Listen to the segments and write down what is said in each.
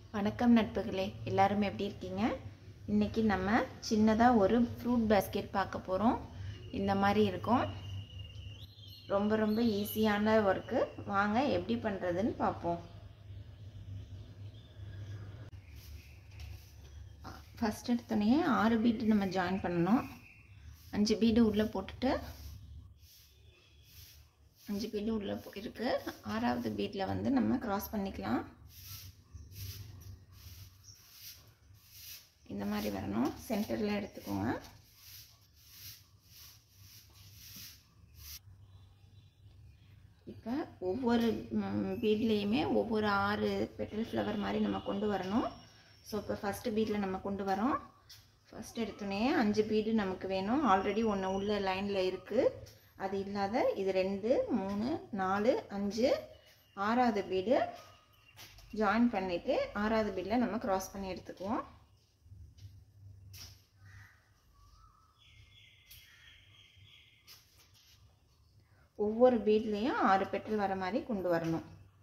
வணக்கம் நட்புகளே எல்லாரும் எப்படி இருக்கீங்க இன்றைக்கி நம்ம சின்னதாக ஒரு ஃப்ரூட் பேஸ்கெட் பார்க்க போகிறோம் இந்த மாதிரி இருக்கும் ரொம்ப ரொம்ப ஈஸியான ஒர்க்கு வாங்க எப்படி பண்ணுறதுன்னு பார்ப்போம் ஃபஸ்ட் எடுத்தோடனே ஆறு பீட்டு நம்ம ஜாயின் பண்ணணும் அஞ்சு பீடு உள்ளே போட்டுட்டு அஞ்சு பீடு உள்ளே இருக்குது ஆறாவது பீட்டில் வந்து நம்ம க்ராஸ் பண்ணிக்கலாம் இந்த மாதிரி வரணும் சென்டரில் எடுத்துக்கோங்க இப்போ ஒவ்வொரு பீட்லேயுமே ஒவ்வொரு ஆறு பெட்டல் ஃப்ளவர் மாதிரி நம்ம கொண்டு வரணும் ஸோ இப்போ ஃபஸ்ட்டு பீடில் நம்ம கொண்டு வரோம் ஃபஸ்ட் எடுத்தோடனே அஞ்சு பீடு நமக்கு வேணும் ஆல்ரெடி ஒன்று உள்ள லைனில் இருக்குது அது இல்லாத இது ரெண்டு மூணு நாலு அஞ்சு ஆறாவது பீடு ஜாயின் பண்ணிவிட்டு ஆறாவது பீடில் நம்ம க்ராஸ் பண்ணி எடுத்துக்குவோம் ஒவ்வொரு பீட்லேயும் ஆறு பெட்டல் வர மாதிரி கொண்டு வரணும்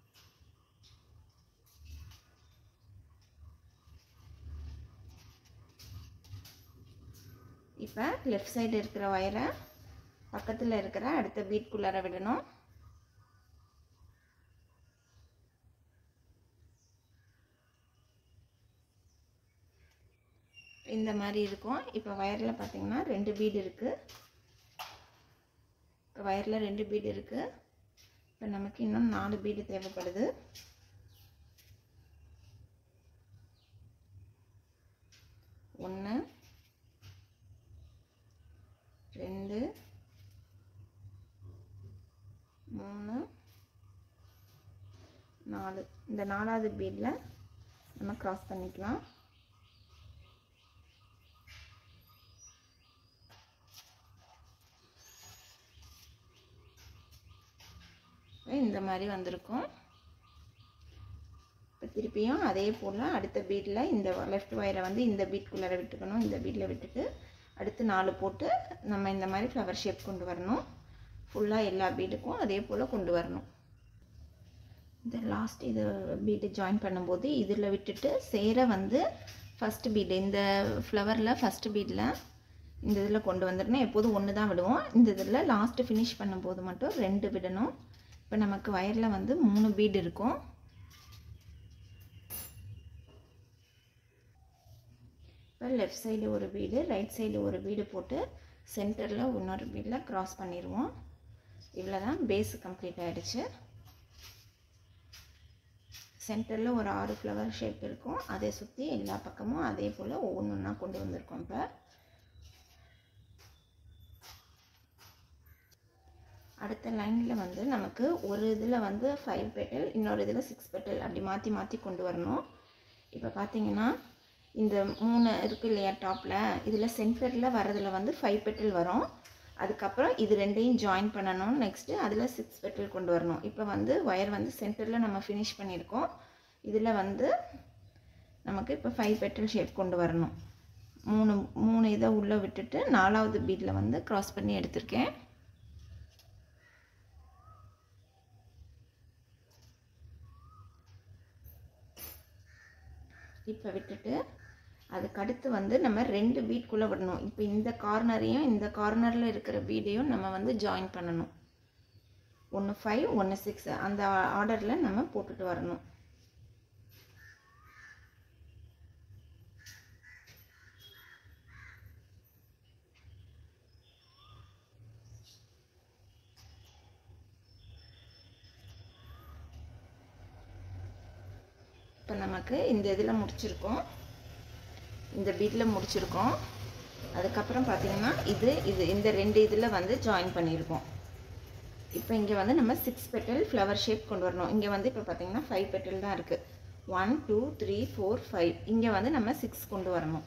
இப்போ லெஃப்ட் சைடு இருக்கிற ஒயரை பக்கத்தில் இருக்கிற அடுத்த பீட்குள்ளார விடணும் இந்த மாதிரி இருக்கும் இப்போ ஒயரில் பார்த்தீங்கன்னா ரெண்டு பீடு இருக்குது இப்போ வயரில் ரெண்டு பீடு இருக்குது இப்போ நமக்கு இன்னும் நாலு பீடு தேவைப்படுது ஒன்று ரெண்டு மூணு நாலு இந்த நாலாவது பீடில் நம்ம க்ராஸ் பண்ணிக்கலாம் இந்த மாதிரி வந்திருக்கும் இப்போ திருப்பியும் அதே போல் அடுத்த பீட்டில் இந்த லெஃப்ட் ஒயரை வந்து இந்த பீட்குள்ளார விட்டுக்கணும் இந்த பீட்டில் விட்டுட்டு அடுத்து நாலு போட்டு நம்ம இந்த மாதிரி ஃப்ளவர் ஷேப் கொண்டு வரணும் ஃபுல்லாக எல்லா பீடுக்கும் அதே போல் கொண்டு வரணும் இந்த லாஸ்ட் இது பீடு ஜாயின் பண்ணும்போது இதில் விட்டுட்டு சேர வந்து ஃபஸ்ட்டு பீடு இந்த ஃப்ளவரில் ஃபஸ்ட்டு பீடில் இந்த இதில் கொண்டு வந்துடணும் எப்போதும் ஒன்று தான் விடுவோம் இந்த இதில் லாஸ்ட்டு ஃபினிஷ் பண்ணும்போது மட்டும் ரெண்டு விடணும் இப்போ நமக்கு வயரில் வந்து மூணு பீடு இருக்கும் இப்போ லெஃப்ட் சைடு ஒரு பீடு ரைட் சைடு ஒரு பீடு போட்டு சென்டரில் இன்னொரு பீடில் க்ராஸ் பண்ணிடுவோம் இவ்வளோ தான் பேஸு கம்ப்ளீட் ஆகிடுச்சு சென்டரில் ஒரு ஆறு ஃப்ளவர் ஷேப் இருக்கும் அதை சுற்றி எல்லா பக்கமும் அதே போல் ஒவ்வொன்று ஒன்றா கொண்டு வந்திருக்கோம் இப்போ அடுத்த லைனில் வந்து நமக்கு ஒரு இதில் வந்து ஃபைவ் பெட்டல் இன்னொரு இதில் சிக்ஸ் பெட்டல் அப்படி மாற்றி மாற்றி கொண்டு வரணும் இப்போ பார்த்தீங்கன்னா இந்த மூணு இருக்குது இல்லையா டாப்பில் இதில் சென்டரில் வரதில் வந்து ஃபைவ் பெட்டல் வரும் அதுக்கப்புறம் இது ரெண்டையும் ஜாயின் பண்ணணும் நெக்ஸ்ட்டு அதில் சிக்ஸ் பெட்டல் கொண்டு வரணும் இப்போ வந்து ஒயர் வந்து சென்டரில் நம்ம ஃபினிஷ் பண்ணியிருக்கோம் இதில் வந்து நமக்கு இப்போ ஃபைவ் பெட்டல் ஷேப் கொண்டு வரணும் மூணு மூணு இதை உள்ளே விட்டுட்டு நாலாவது பீட்டில் வந்து க்ராஸ் பண்ணி எடுத்திருக்கேன் இப்போ விட்டுட்டு அதுக்கு அடுத்து வந்து நம்ம ரெண்டு பீட்குள்ளே விடணும் இப்போ இந்த கார்னரையும் இந்த கார்னரில் இருக்கிற பீடையும் நம்ம வந்து ஜாயின் பண்ணணும் ஒன்று ஃபைவ் ஒன்று சிக்ஸ் அந்த ஆர்டரில் நம்ம போட்டுட்டு வரணும் இப்போ நமக்கு இந்த இதில் முடிச்சிருக்கோம் இந்த பீட்டில் முடிச்சிருக்கோம் அதுக்கப்புறம் பார்த்திங்கன்னா இது இது இந்த ரெண்டு இதில் வந்து ஜாயின் பண்ணியிருக்கோம் இப்போ இங்கே வந்து நம்ம சிக்ஸ் பெட்டல் ஃப்ளவர் ஷேப் கொண்டு வரணும் இங்கே வந்து இப்போ பார்த்திங்கன்னா ஃபைவ் பெட்டல் தான் இருக்குது one two three four five இங்கே வந்து நம்ம சிக்ஸ் கொண்டு வரணும்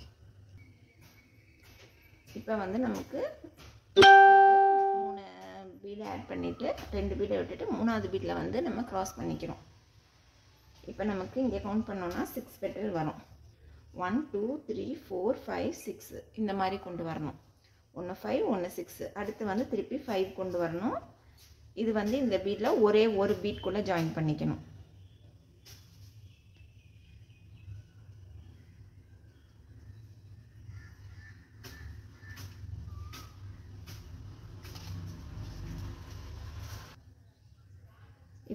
இப்போ வந்து நமக்கு மூணு பீடை ஆட் பண்ணிவிட்டு ரெண்டு பீடை விட்டுட்டு மூணாவது பீட்டில் வந்து நம்ம க்ராஸ் பண்ணிக்கிறோம் இப்போ நமக்கு இங்கே கவுண்ட் பண்ணோன்னா சிக்ஸ் பெட்டல் வரும் one two three four five six இந்த மாதிரி கொண்டு வரணும் ஒன்று ஃபைவ் ஒன்று சிக்ஸு அடுத்து வந்து திருப்பி ஃபைவ் கொண்டு வரணும் இது வந்து இந்த பீட்டில் ஒரே ஒரு பீட்குள்ளே ஜாயின் பண்ணிக்கணும்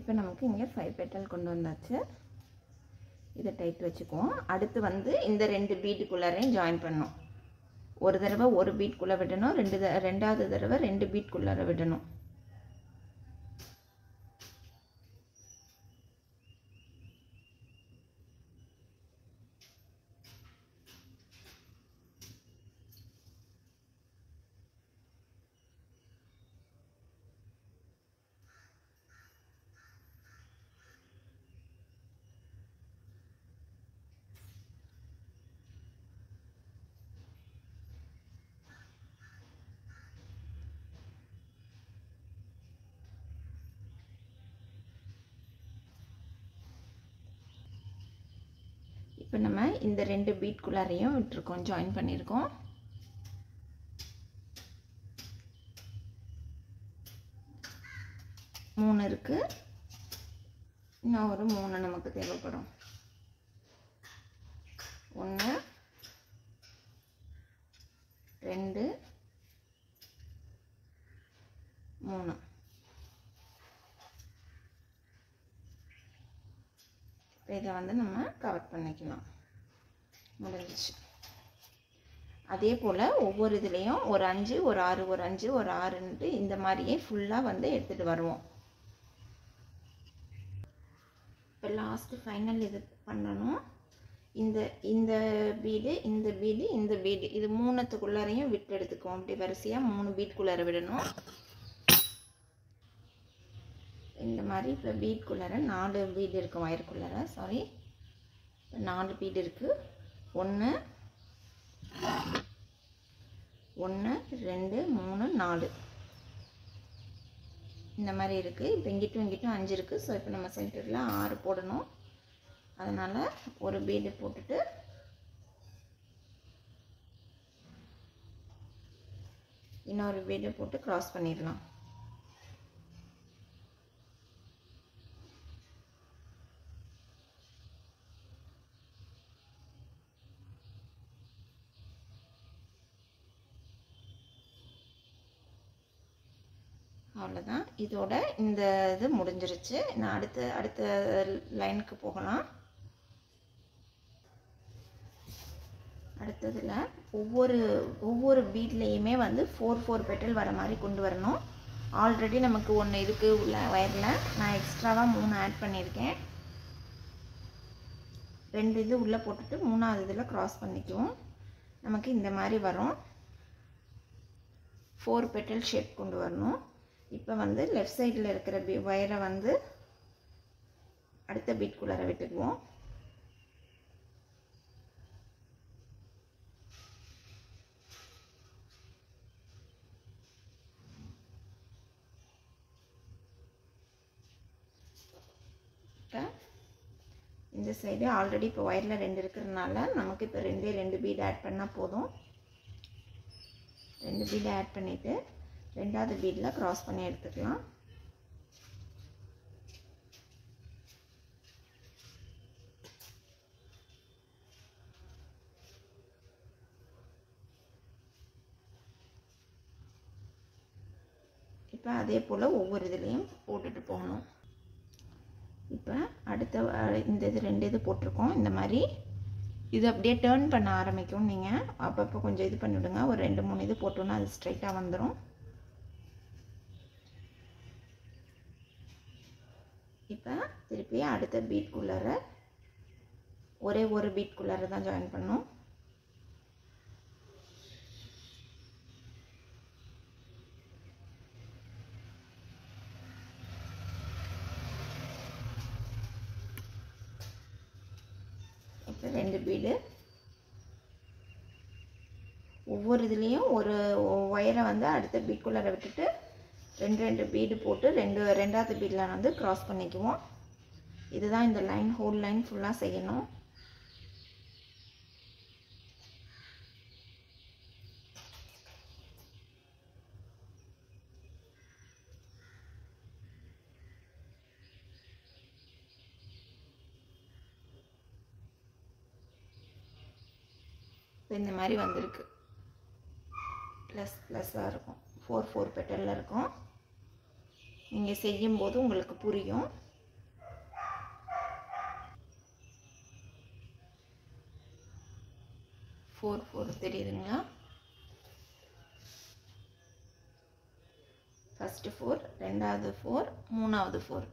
இப்போ நமக்கு இங்கே ஃபைவ் பெட்டல் கொண்டு வந்தாச்சு இதை டைட் வச்சுக்குவோம் அடுத்து வந்து இந்த ரெண்டு பீட்டுக்குள்ளாரையும் ஜாயின் பண்ணணும் ஒரு தடவை ஒரு பீட்குள்ளே விடணும் ரெண்டு த ரெண்டாவது தடவை ரெண்டு பீட்குள்ளார விடணும் இப்போ நம்ம இந்த ரெண்டு பீட்குள்ளாரையும் விட்டுருக்கோம் ஜாயின் பண்ணியிருக்கோம் மூணு இருக்குது இன்னும் ஒரு மூணு நமக்கு தேவைப்படும் ஒன்று ரெண்டு மூணு இப்போ இதை வந்து நம்ம கவர் பண்ணிக்கலாம் முடிஞ்சிச்சு அதே போல் ஒவ்வொரு இதுலேயும் ஒரு அஞ்சு ஒரு ஆறு ஒரு அஞ்சு ஒரு ஆறுன்ட்டு இந்த மாதிரியே ஃபுல்லாக வந்து எடுத்துகிட்டு வருவோம் இப்போ லாஸ்ட்டு ஃபைனல் இது பண்ணணும் இந்த இந்த பீடு இந்த பீடு இந்த பீடு இது மூணுத்துக்குள்ளாரையும் விட்டு எடுத்துக்குவோம் அப்படி வரிசையாக மூணு பீட்குள்ளார விடணும் இந்த மாதிரி இப்போ பீட்குள்ளார நாலு பீடு இருக்கும் வயருக்குள்ளார சாரி நாலு பீடு இருக்குது ஒன்று ஒன்று ரெண்டு மூணு நாலு இந்த மாதிரி இருக்குது இப்போ இங்கிட்டும் இங்கிட்டும் அஞ்சு இருக்குது ஸோ இப்போ நம்ம சென்டரில் ஆறு போடணும் அதனால் ஒரு பீடு போட்டுட்டு இன்னொரு பீடு போட்டு க்ராஸ் பண்ணிடலாம் அவ்வளோதான் இதோட இந்த இது முடிஞ்சிருச்சு நான் அடுத்த அடுத்த லைனுக்கு போகலாம் அடுத்ததில் ஒவ்வொரு ஒவ்வொரு பீட்லேயுமே வந்து ஃபோர் ஃபோர் பெட்டல் வர மாதிரி கொண்டு வரணும் ஆல்ரெடி நமக்கு ஒன்று இருக்குது உள்ள வயரில் நான் எக்ஸ்ட்ராவாக மூணு ஆட் பண்ணியிருக்கேன் ரெண்டு இது உள்ளே போட்டுட்டு மூணாவது இதில் க்ராஸ் பண்ணிக்குவோம் நமக்கு இந்த மாதிரி வரும் ஃபோர் பெட்டல் ஷேப் கொண்டு வரணும் இப்போ வந்து லெஃப்ட் சைடில் இருக்கிற பி வயரை வந்து அடுத்த பீட்குள்ளார விட்டுக்குவோம் இப்போ இந்த சைடு ஆல்ரெடி இப்போ ஒயரில் ரெண்டு இருக்கிறதுனால நமக்கு இப்போ ரெண்டே ரெண்டு பீடு ஆட் பண்ணால் போதும் ரெண்டு பீடு ஆட் பண்ணிவிட்டு ரெண்டாவது பீடில் க்ராஸ் பண்ணி எடுத்துக்கலாம் இப்போ அதே போல் ஒவ்வொரு இதுலேயும் போட்டுட்டு போகணும் இப்போ அடுத்த அஹ், இந்த இது ரெண்டு இது போட்டிருக்கோம் இந்த மாதிரி இது அப்படியே டேர்ன் பண்ண ஆரம்பிக்கும் நீங்கள் அப்பப்போ கொஞ்சம் இது பண்ணிவிடுங்க ஒரு ரெண்டு மூணு இது போட்டோன்னா அது ஸ்ட்ரைட்டாக வந்துடும் இப்போ திருப்பி அடுத்த பீட்குள்ளார ஒரே ஒரு பீட்குள்ளார தான் ஜாயின் பண்ணோம் இப்போ ரெண்டு பீடு ஒவ்வொரு இதுலேயும் ஒரு ஒயரை வந்து அடுத்த பீட்குள்ளார விட்டுட்டு ரெண்டு ரெண்டு பீடு போட்டு ரெண்டு ரெண்டாவது பீடில் வந்து க்ராஸ் பண்ணிக்குவோம் இதுதான் இந்த லைன் ஹோல் லைன் ஃபுல்லாக செய்யணும் இப்போ இந்த மாதிரி வந்திருக்கு ப்ளஸ் ப்ளஸ்ஸாக இருக்கும் ஃபோர் ஃபோர் பெட்டலில் இருக்கும் நீங்கள் செய்யும்போது உங்களுக்கு புரியும் ஃபோர் ஃபோர் தெரியுதுங்களா ஃபஸ்ட்டு ஃபோர் ரெண்டாவது ஃபோர் மூணாவது ஃபோர்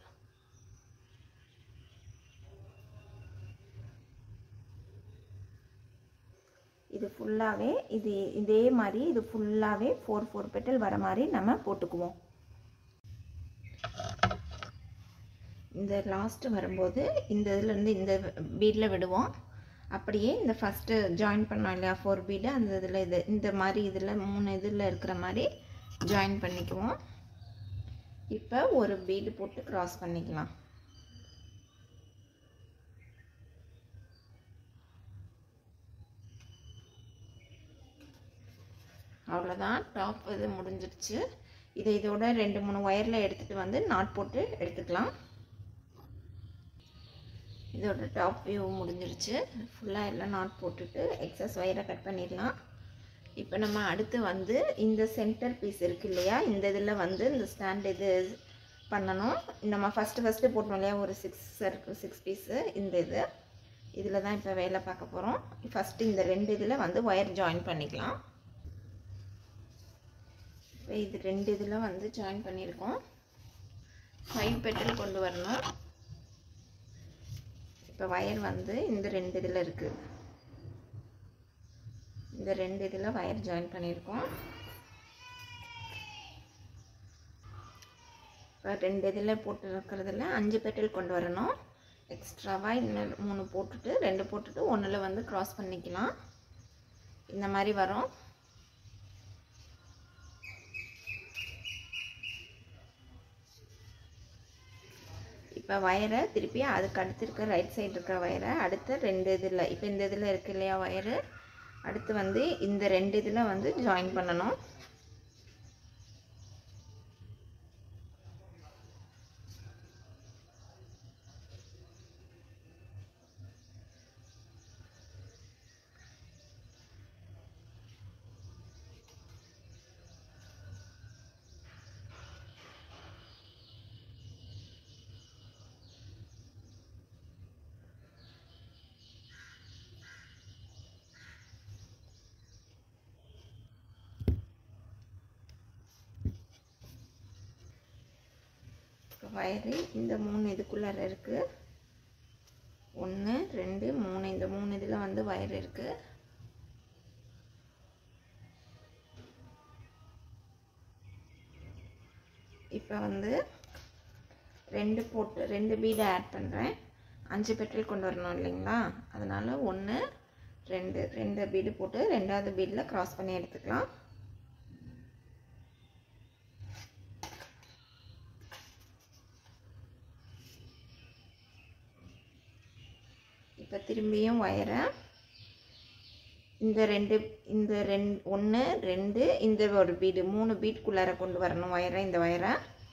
இது ஃபுல்லாகவே இது இதே மாதிரி இது ஃபுல்லாகவே ஃபோர் ஃபோர் பெட்டல் வர மாதிரி நம்ம போட்டுக்குவோம் இந்த லாஸ்ட்டு வரும்போது இந்த இதுலேருந்து இந்த பீடில் விடுவோம் அப்படியே இந்த ஃபஸ்ட்டு ஜாயின் பண்ணோம் இல்லையா ஃபோர் பீடு அந்த இதில் இது இந்த மாதிரி இதில் மூணு இதில் இருக்கிற மாதிரி ஜாயின் பண்ணிக்குவோம் இப்போ ஒரு பீடு போட்டு க்ராஸ் பண்ணிக்கலாம் அவ்வளோதான் டாப் இது முடிஞ்சிருச்சு இதை இதோட ரெண்டு மூணு ஒயரில் எடுத்துகிட்டு வந்து நாட் போட்டு எடுத்துக்கலாம் இதோட டாப் வியூ முடிஞ்சிருச்சு ஃபுல்லாக எல்லாம் நாட் போட்டுட்டு எக்ஸஸ் ஒயரை கட் பண்ணிடலாம் இப்போ நம்ம அடுத்து வந்து இந்த சென்டர் பீஸ் இருக்கு இல்லையா இந்த இதில் வந்து இந்த ஸ்டாண்ட் இது பண்ணணும் நம்ம ஃபஸ்ட்டு ஃபஸ்ட்டு போட்டோம் இல்லையா ஒரு சிக்ஸ் சர்க்கிள் சிக்ஸ் பீஸு இந்த இது இதில் தான் இப்போ வேலை பார்க்க போகிறோம் ஃபஸ்ட்டு இந்த ரெண்டு இதில் வந்து ஒயர் ஜாயின் பண்ணிக்கலாம் இப்போ இது ரெண்டு இதில் வந்து ஜாயின் பண்ணியிருக்கோம் ஃபைவ் பெட்டல் கொண்டு வரணும் இப்போ ஒயர் வந்து இந்த ரெண்டு இதில் இருக்குது இந்த ரெண்டு இதில் ஒயர் ஜாயின் பண்ணியிருக்கோம் இப்போ ரெண்டு இதில் போட்டு இருக்கிறதுல அஞ்சு பெட்டல் கொண்டு வரணும் எக்ஸ்ட்ராவாக இன்னும் மூணு போட்டுட்டு ரெண்டு போட்டுட்டு ஒன்றில் வந்து க்ராஸ் பண்ணிக்கலாம் இந்த மாதிரி வரும் இப்போ வயரை திருப்பி அதுக்கு அடுத்து இருக்க ரைட் சைடு இருக்கிற வயரை அடுத்த ரெண்டு இதில் இப்போ இந்த இதில் இருக்கு இல்லையா வயரு அடுத்து வந்து இந்த ரெண்டு இதில் வந்து ஜாயின் பண்ணணும் வயரு இந்த மூணு இதுக்குள்ளார இருக்குது ஒன்று ரெண்டு மூணு இந்த மூணு இதில் வந்து வயர் இருக்குது இப்போ வந்து ரெண்டு போட்டு ரெண்டு பீடை ஆட் பண்ணுறேன் அஞ்சு பெட்ரோல் கொண்டு வரணும் இல்லைங்களா அதனால் ஒன்று ரெண்டு ரெண்டு பீடு போட்டு ரெண்டாவது பீடில் க்ராஸ் பண்ணி எடுத்துக்கலாம் இப்போ திரும்பியும் ஒயரை இந்த ரெண்டு இந்த ரெண்டு ஒன்று ரெண்டு இந்த ஒரு பீடு மூணு பீட்குள்ளார கொண்டு வரணும் ஒயரை இந்த ஒயரை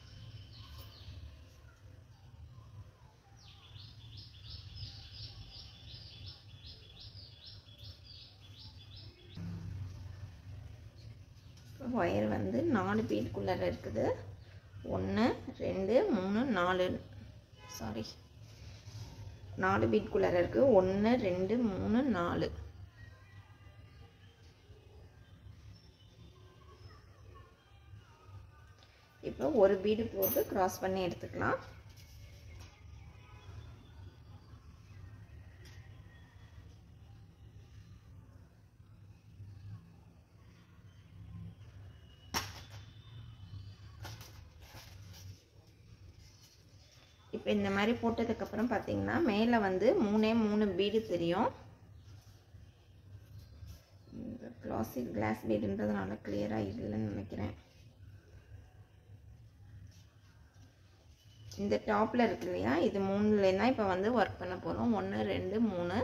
ஒயர் வந்து நாலு பீட்குள்ளார இருக்குது ஒன்று ரெண்டு மூணு நாலு சாரி நாலு பீட்குள்ளார இருக்குது ஒன்று ரெண்டு மூணு நாலு இப்போ ஒரு பீடு போட்டு க்ராஸ் பண்ணி எடுத்துக்கலாம் இப்போ இந்த மாதிரி போட்டதுக்கப்புறம் பார்த்தீங்கன்னா மேலே வந்து மூணே மூணு பீடு தெரியும் இந்த கிளாசிக் கிளாஸ் பீடுன்றதுனால கிளியராக இல்லைன்னு நினைக்கிறேன் இந்த டாப்பில் இருக்கு இல்லையா இது மூணுலேருந்து இப்போ வந்து ஒர்க் பண்ண போகிறோம் ஒன்று ரெண்டு மூணு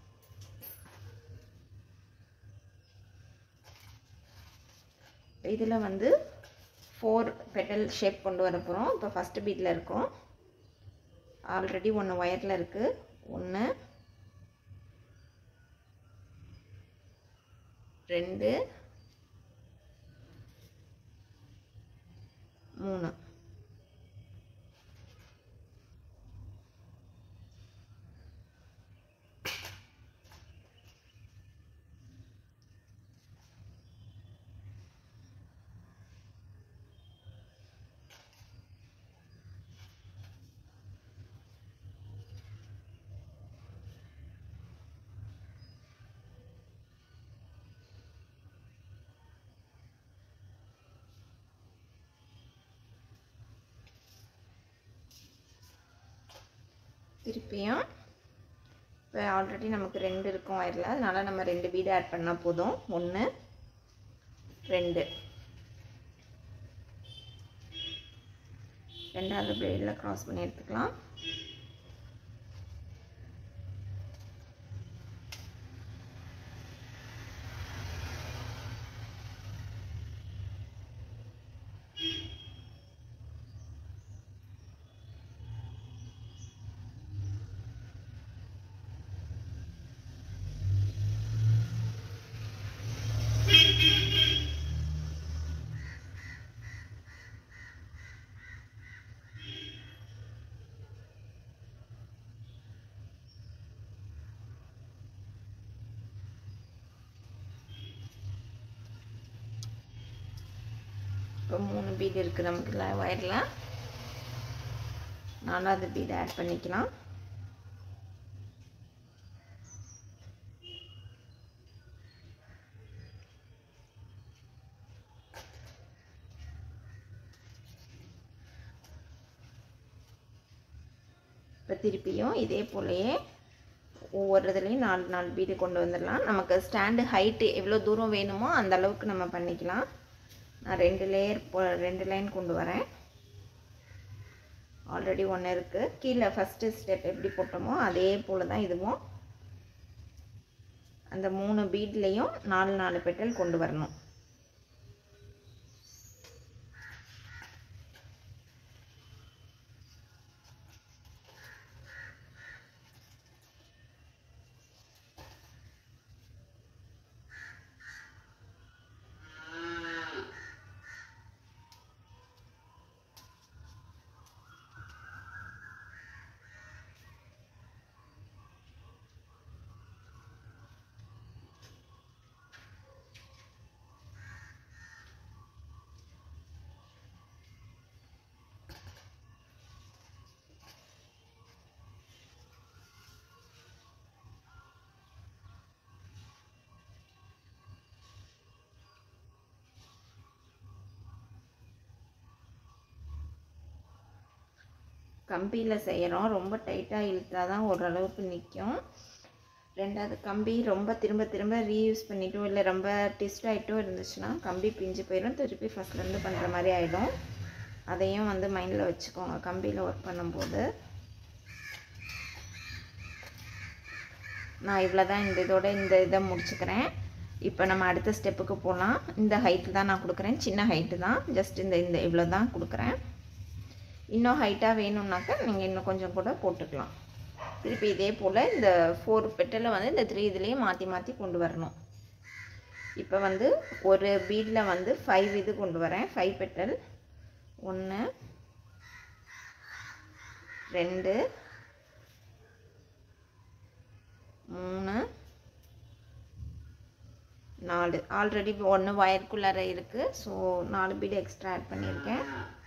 இதில் வந்து ஃபோர் பெட்டல் ஷேப் கொண்டு வர போகிறோம் இப்போ ஃபஸ்ட்டு பீட்டில் இருக்கோம் ஆல்ரெடி ஒன்று ஒயரில் இருக்குது ஒன்று ரெண்டு மூணு திருப்பியும் இப்போ ஆல்ரெடி நமக்கு ரெண்டு இருக்கும் ஒயரில் அதனால் நம்ம ரெண்டு பீடு ஆட் பண்ணால் போதும் ஒன்று ரெண்டு ரெண்டாவது பிளேடில் க்ராஸ் பண்ணி எடுத்துக்கலாம் இப்போ மூணு பீடு இருக்குது நமக்கு ஒயரில் நாலாவது பீடு ஆட் பண்ணிக்கலாம் இப்போ திருப்பியும் இதே போலயே ஒவ்வொரு இதுலேயும் நாலு நாலு பீடு கொண்டு வந்துடலாம் நமக்கு ஸ்டாண்டு ஹைட்டு எவ்வளோ தூரம் வேணுமோ அந்த அளவுக்கு நம்ம பண்ணிக்கலாம் நான் ரெண்டு லேயர் போ ரெண்டு லைன் கொண்டு வரேன் ஆல்ரெடி ஒன்று இருக்குது கீழே ஃபஸ்ட்டு ஸ்டெப் எப்படி போட்டோமோ அதே போல் தான் இதுவும் அந்த மூணு பீட்லேயும் நாலு நாலு பெட்டல் கொண்டு வரணும் கம்பியில் செய்கிறோம் ரொம்ப டைட்டாக இழுத்தா தான் ஓரளவுக்கு நிற்கும் ரெண்டாவது கம்பி ரொம்ப திரும்ப திரும்ப ரீயூஸ் பண்ணிட்டோ இல்லை ரொம்ப டிஸ்ட் ஆகிட்டோ இருந்துச்சுன்னா கம்பி பிஞ்சு போயிடும் திருப்பி ஃபஸ்ட்லேருந்து பண்ணுற மாதிரி ஆகிடும் அதையும் வந்து மைண்டில் வச்சுக்கோங்க கம்பியில் ஒர்க் பண்ணும்போது நான் இவ்வளோ தான் இந்த இதோட இந்த இதை முடிச்சுக்கிறேன் இப்போ நம்ம அடுத்த ஸ்டெப்புக்கு போகலாம் இந்த ஹைட்டு தான் நான் கொடுக்குறேன் சின்ன ஹைட்டு தான் ஜஸ்ட் இந்த இந்த இவ்வளோ தான் கொடுக்குறேன் இன்னும் ஹைட்டாக வேணும்னாக்கா நீங்கள் இன்னும் கொஞ்சம் கூட போட்டுக்கலாம் திருப்பி இதே போல் இந்த ஃபோர் பெட்டலை வந்து இந்த த்ரீ இதுலேயே மாற்றி மாற்றி கொண்டு வரணும் இப்போ வந்து ஒரு பீடில் வந்து ஃபைவ் இது கொண்டு வரேன் ஃபைவ் பெட்டல் ஒன்று ரெண்டு மூணு நாலு ஆல்ரெடி ஒன்று ஒயர்க்குள்ளார இருக்குது ஸோ நாலு பீடு எக்ஸ்ட்ரா ஆட் பண்ணியிருக்கேன்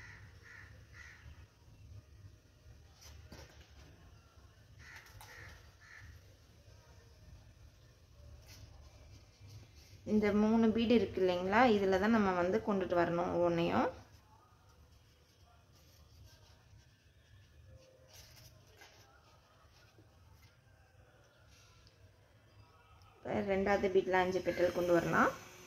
இந்த மூணு பீடு இருக்கு இல்லைங்களா இதில் தான் நம்ம வந்து கொண்டுட்டு வரணும் ஒவ்வொன்றையும் ரெண்டாவது பீட்டில் அஞ்சு பெட்டல் கொண்டு வரலாம்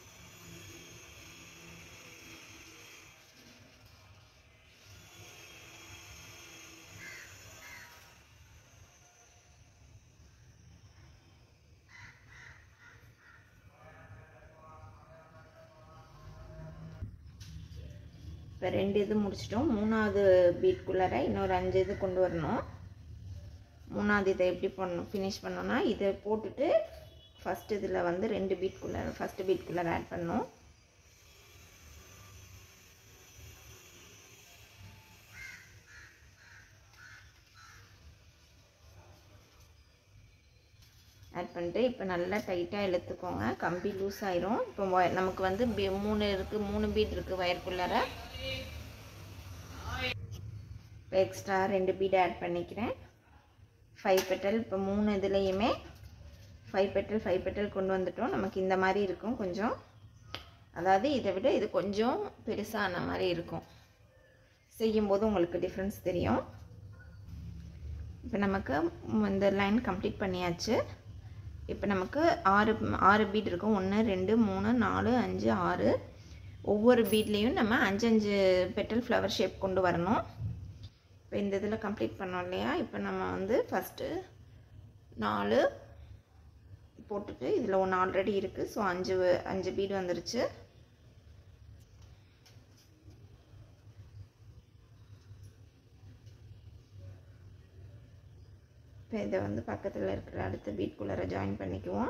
இப்போ ரெண்டு இது முடிச்சிட்டோம் மூணாவது பீட்குள்ளார இன்னொரு அஞ்சு இது கொண்டு வரணும் மூணாவது இதை எப்படி பண்ணணும் ஃபினிஷ் பண்ணோன்னா இதை போட்டுட்டு ஃபஸ்ட் இதில் வந்து ரெண்டு பீட்குள்ளே ஃபஸ்ட்டு பீட்குள்ளே ஆட் பண்ணணும் ஆட் பண்ணிட்டு இப்போ நல்லா டைட்டாக இழுத்துக்கோங்க கம்பி லூஸ் ஆயிரும் இப்போ wire- நமக்கு வந்து பி- மூணு இருக்குது மூணு பீட் இருக்குது வயர்க்குள்ளார இப்போ எக்ஸ்ட்ரா ரெண்டு பீட் ஆட் பண்ணிக்கிறேன் ஃபைவ் பெட்டல் இப்போ மூணு இதுலேயுமே ஃபைவ் பெட்டல் ஃபைவ் பெட்டல் கொண்டு வந்துட்டோம் நமக்கு இந்த மாதிரி இருக்கும் கொஞ்சம் அதாவது இதை விட இது கொஞ்சம் பெருசான மாதிரி இருக்கும் செய்யும்போது உங்களுக்கு டிஃப்ரென்ஸ் தெரியும் இப்போ நமக்கு ம், இந்த லைன் கம்ப்ளீட் பண்ணியாச்சு இப்போ நமக்கு ஆறு ஆறு பீட் இருக்கும் ஒன்று ரெண்டு மூணு நாலு அஞ்சு ஆறு ஒவ்வொரு பீட்லேயும் நம்ம அஞ்சு அஞ்சு பெட்டல் ஃப்ளவர் ஷேப் கொண்டு வரணும் இப்போ இந்த இதில் கம்ப்ளீட் பண்ணோம் இல்லையா இப்போ நம்ம வந்து ஃபஸ்ட்டு நாலு போட்டுட்டு இதில் ஒன்று ஆல்ரெடி இருக்குது ஸோ அஞ்சு அஞ்சு பீடு வந்துருச்சு இப்போ இதை வந்து பக்கத்தில் இருக்கிற அடுத்த பீட்குள்ளார ஜாயின் பண்ணிக்குவோம்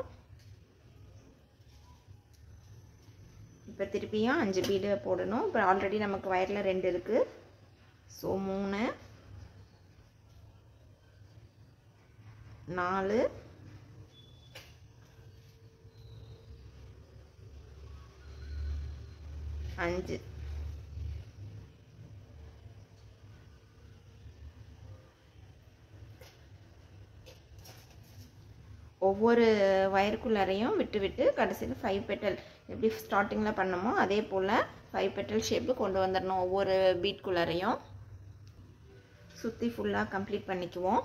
இப்போ திருப்பியும் அஞ்சு பீடு போடணும் இப்போ ஆல்ரெடி நமக்கு வயரில் ரெண்டு இருக்குது ஸோ மூணு நாலு அஞ்சு ஒவ்வொரு வயருக்குள்ளாரையும் விட்டு விட்டு கடைசியில் ஃபைவ் பெட்டல் எப்படி ஸ்டார்டிங்கில் பண்ணமோ அதே போல் ஃபைவ் பெட்டல் ஷேப்பு கொண்டு வந்துடணும் ஒவ்வொரு பீட்குள்ளாரையும் சுற்றி ஃபுல்லாக கம்ப்ளீட் பண்ணிக்குவோம்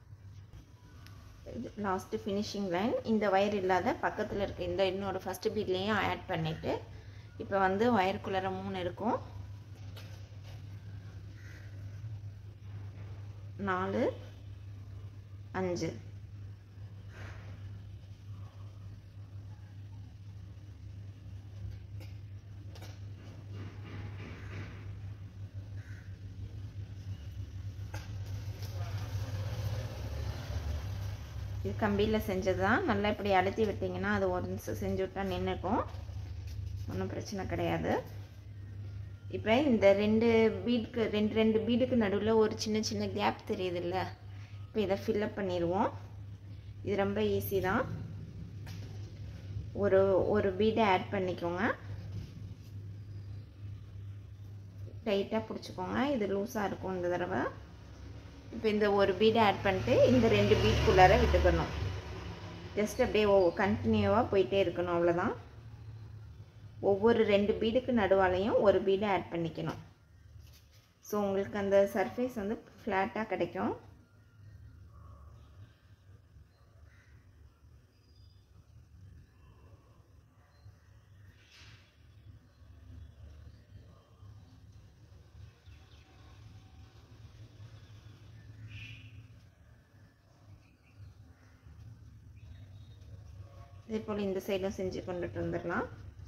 இது லாஸ்ட்டு ஃபினிஷிங் லைன் இந்த ஒயர் இல்லாத பக்கத்தில் இருக்க இந்த இன்னொரு ஃபஸ்ட்டு பீட்லேயும் ஆட் பண்ணிவிட்டு இப்போ வந்து ஒயருக்குள்ளார மூணு இருக்கும் நாலு அஞ்சு இது கம்பியில் செஞ்சது தான் நல்லா இப்படி அழுத்தி விட்டிங்கன்னா அது ஒரு நிமிஷம் செஞ்சு விட்டா நின்றுக்கும் ஒன்றும் பிரச்சனை கிடையாது இப்போ இந்த ரெண்டு பீடுக்கு ரெண்டு ரெண்டு பீடுக்கு நடுவில் ஒரு சின்ன சின்ன கேப் தெரியுதுல்ல இப்போ இதை ஃபில்லப் பண்ணிடுவோம் இது ரொம்ப ஈஸி தான் ஒரு ஒரு பீடை ஆட் பண்ணிக்கோங்க டைட்டாக பிடிச்சிக்கோங்க இது லூஸாக இருக்கும் இந்த தடவை இப்போ இந்த ஒரு பீடை ஆட் பண்ணிட்டு இந்த ரெண்டு பீட்குள்ளார விட்டுக்கணும் ஜஸ்ட் அப்படியே ஓ கண்டினியூவாக போயிட்டே இருக்கணும் அவ்வளோதான் ஒவ்வொரு ரெண்டு பீடுக்கு நடுவாலையும் ஒரு பீடை ஆட் பண்ணிக்கணும் ஸோ உங்களுக்கு அந்த சர்ஃபேஸ் வந்து ஃப்ளாட்டாக கிடைக்கும் இதே போல் இந்த சைடும் செஞ்சு கொண்டுட்டு வந்துடலாம்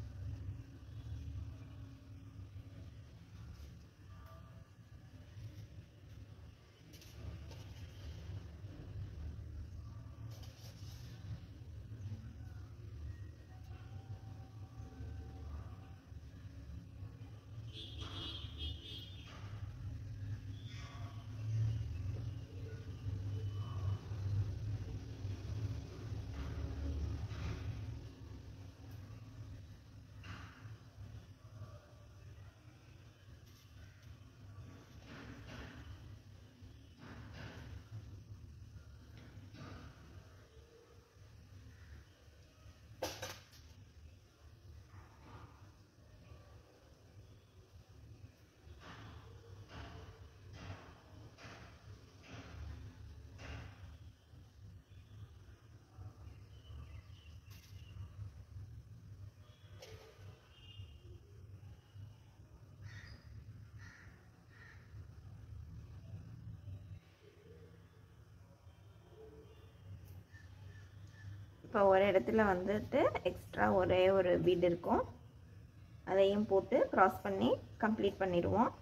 இப்போ ஒரு இடத்துல வந்துட்டு எக்ஸ்ட்ரா ஒரே ஒரு பீட் இருக்கும் அதையும் போட்டு க்ராஸ் பண்ணி கம்ப்ளீட் பண்ணிடுவோம்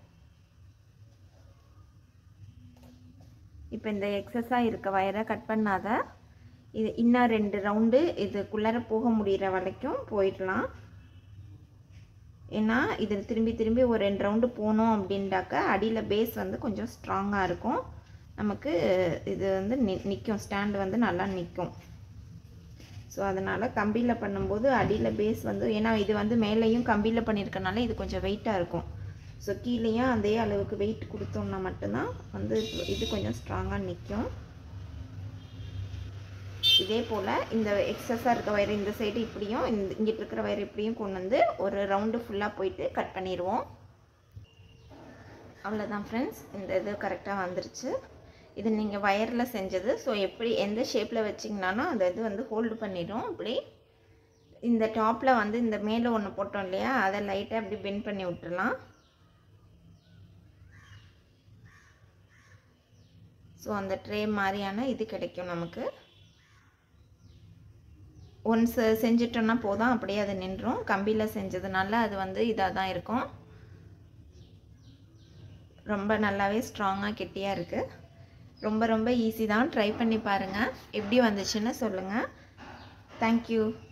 இப்போ இந்த எக்ஸஸாக இருக்க வயரை கட் பண்ணாத இது இன்னும் ரெண்டு ரவுண்டு இதுக்குள்ளார போக முடிகிற வரைக்கும் போயிடலாம் ஏன்னா இதில் திரும்பி திரும்பி ஒரு ரெண்டு ரவுண்டு போனோம் அப்படின்டாக்க அடியில் பேஸ் வந்து கொஞ்சம் ஸ்ட்ராங்காக இருக்கும் நமக்கு இது வந்து நி நிற்கும் ஸ்டாண்டு வந்து நல்லா நிற்கும் ஸோ அதனால் கம்பியில் பண்ணும்போது அடியில் பேஸ் வந்து ஏன்னா இது வந்து மேலேயும் கம்பியில் பண்ணியிருக்கனால இது கொஞ்சம் வெயிட்டாக இருக்கும் ஸோ கீழேயும் அதே அளவுக்கு வெயிட் கொடுத்தோம்னா மட்டும்தான் வந்து இது கொஞ்சம் ஸ்ட்ராங்காக நிற்கும் இதே போல் இந்த எக்ஸஸாக இருக்க வயர் இந்த சைடு இப்படியும் இந்த இங்கிட்டு இருக்கிற வயர் இப்படியும் கொண்டு வந்து ஒரு ரவுண்டு ஃபுல்லாக போயிட்டு கட் பண்ணிடுவோம் அவ்வளோதான் ஃப்ரெண்ட்ஸ் இந்த இது கரெக்டாக வந்துருச்சு இது நீங்கள் வயரில் செஞ்சது ஸோ எப்படி எந்த ஷேப்பில் வச்சிங்கனாலும் அந்த இது வந்து ஹோல்டு பண்ணிடும் இப்படி இந்த டாப்பில் வந்து இந்த மேலே ஒன்று போட்டோம் இல்லையா அதை லைட்டாக அப்படி பெண்ட் பண்ணி விட்டுறலாம் ஸோ அந்த ட்ரே மாதிரியான இது கிடைக்கும் நமக்கு ஒன்ஸ் செஞ்சிட்டோன்னா போதும் அப்படியே அது நின்றும் கம்பியில் செஞ்சதுனால அது வந்து இதாக தான் இருக்கும் ரொம்ப நல்லாவே ஸ்ட்ராங்காக கெட்டியாக இருக்குது ரொம்ப ரொம்ப ஈஸி தான் ட்ரை பண்ணி பாருங்கள் எப்படி வந்துச்சுன்னு சொல்லுங்கள் தேங்க்யூ